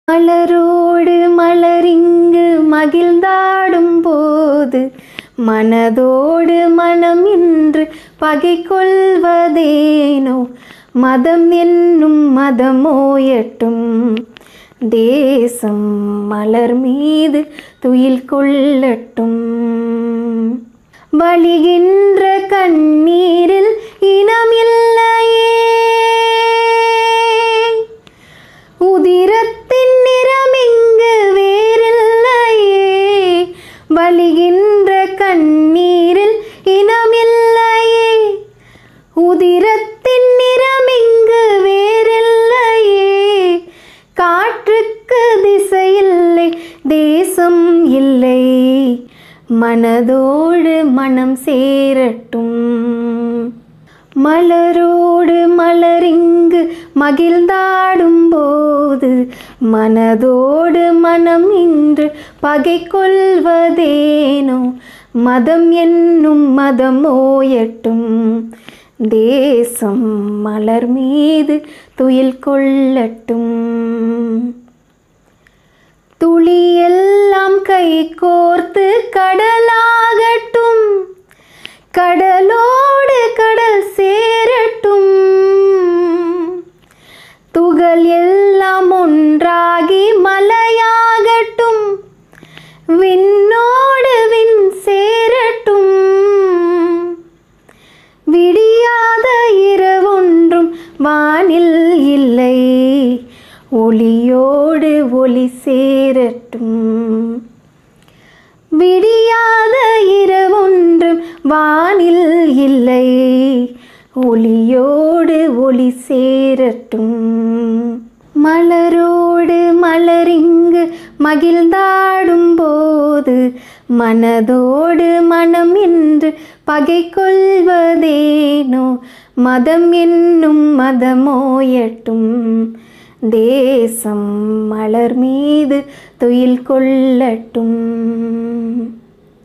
மலரோடு மலரிங்கு மகிழ்ந்தாடும் போது மனதோடு மனம் இன்று பகை கொள்வதேனோ மதம் என்னும் மதமோயட்டும் தேசம் மலர் மீது துயில் கொள்ளட்டும் வழிகின்ற கண்ணீரில் இனமில்லையே உதிரத்தின் நிறமிங்கு வேறில்லையே வழிகின்ற கண்ணீரில் இனமில்லையே உதிரத்தின் நிறமிங்கு வேறில்லையே காற்றுக்கு திசையில்லை தேசம் இல்லை மனதோடு மனம் சேரட்டும் மலரோடு மலரிங்கு மகிழ்ந்தாடும் போது மனதோடு மனம் இன்று பகை கொள்வதேனோ மதம் என்னும் மதம் ஓயட்டும் தேசம் மலர் மீது துயில் கொள்ளட்டும் துளியெல்லாம் கை கோர்த்து கடலாகட்டும் கடலோடு கடல் சேரட்டும் துகள் எல்லாம் ஒன்றாகி மலையாகட்டும் விண்ணோடு விண் சேரட்டும் விடியாத இரவொன்றும் வானில் இல்லை ஒளியோடு ஒளி சேரட்டும் விடியாத இரவொன்றும் வானில் இல்லை ஒளியோடு ஒளி சேரட்டும் மலரோடு மலரிங்கு மகிழ்ந்தாடும் போது மனதோடு மனம் என்று பகை கொள்வதேனோ மதம் என்னும் மதமோயட்டும் தேசம் மலர் மீது துயில் கொள்ளட்டும்